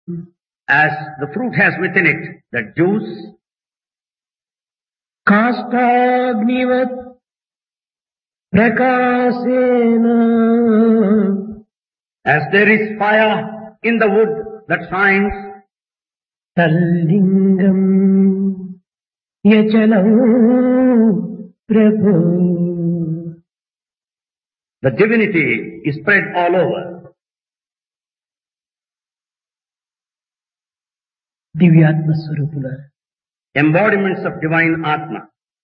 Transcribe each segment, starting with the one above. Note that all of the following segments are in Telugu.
as the fruit has within it the juice, కాష్టాగ్నివత్ ప్రకాశేన as there is fire in the wood that shines, తల్లింగం యచలం Prabhu the divinity is spread all over. దివ్యాత్మ స్వరూపుల Embodiments of divine Atma.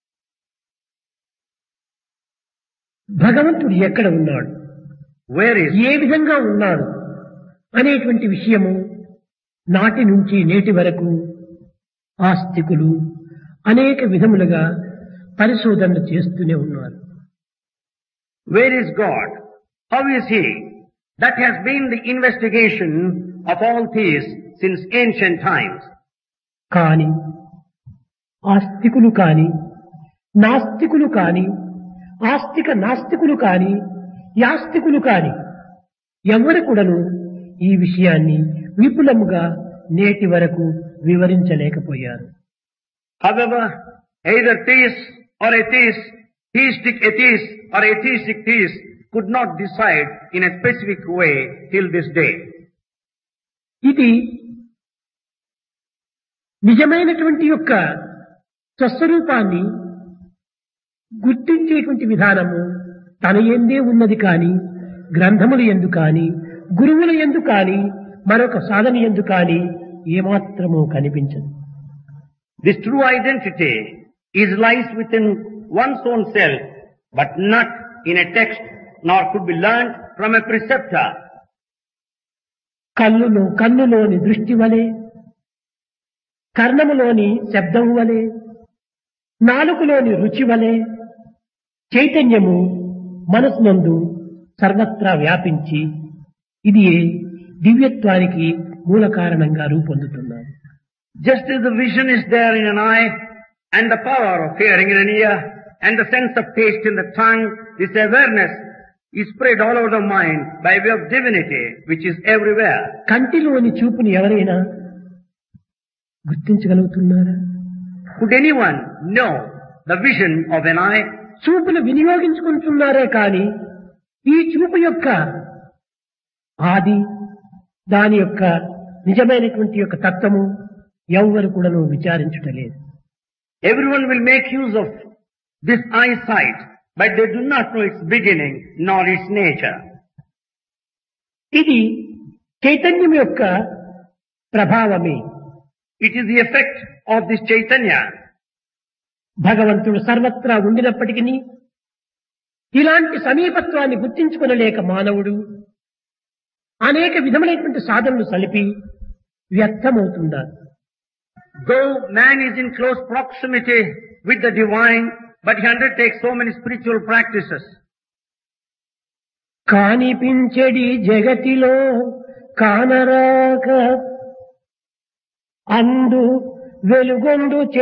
భగవంతుడు ఎక్కడ ఉన్నాడు Where is ఏ విధంగా ఉన్నాడు అనేటువంటి విషయము నాటి నుంచి నేటి వరకు ఆస్తికులు అనేక విధములుగా పరిశోధనలు చేస్తూనే ఉన్నారు Where is God? How is He? That has been the investigation of all theists since ancient times. కాని ఆస్తికులు కాని నాస్తికులు కాని ఆస్తిక నాస్తికులు కాని యాస్తికులు కాని ఎవరు కూడాను ఈ విషయాన్ని విపులముగా నేటి వరకు వివరించలేకపోయారు However, either theists or atheists, theistic atheists or atheistic theists could not decide in a specific way till this day. ఇది నిజమైనటువంటి యొక్క స్వస్వరూపాన్ని గుర్తించేటువంటి విధానము తన ఎందే ఉన్నది కాని గ్రంథములు ఎందు కాని గురువుల ఎందు కాని మరొక సాధన ఎందు కాని ఏమాత్రము కనిపించదు This true identity is lies within one's own self, but not in a text, nor could be learned from a preceptor. కన్నులో కన్నులోని దృష్టి వలె కర్ణములోని శబ్దము వలె నాలుకలోని రుచి వలె చైతన్యము మనసునందు సర్వత్రా వ్యాపించి ఇది దివ్యత్వానికి మూల కారణంగా రూపొందుతున్నాడు Just as the vision is there in an eye, and the power of hearing in an ear, and the sense of taste in the tongue, this awareness is spread all over the mind by way of divinity, which is everywhere. కంటిలోని చూపుని ఎవరైనా గుర్తించగలుగుతున్నారా Could anyone know the vision of an eye? చూపును వినియోగించుకుంటున్నారే కాని ఈ చూపు యొక్క ఆది దాని యొక్క నిజమైనటువంటి యొక్క తత్వము ఎవ్వరు కూడాను విచారించుటలేదు Everyone will make use of this eyesight, but they do not know its beginning nor its nature. ఇది చైతన్యం యొక్క ప్రభావమే It is the effect of this Chaitanya. భగవంతుడు సర్వత్రా ఉండినప్పటికీ ఇలాంటి సమీపత్వాన్ని గుర్తించుకొనలేక మానవుడు అనేక విధములైనటువంటి సాధనలు సలిపి వ్యర్థమవుతున్నారు Though man is in close proximity with the divine, but he undertakes so many spiritual practices. కానిపించెడి జగతిలో కానరాక అందు వెలుగొందు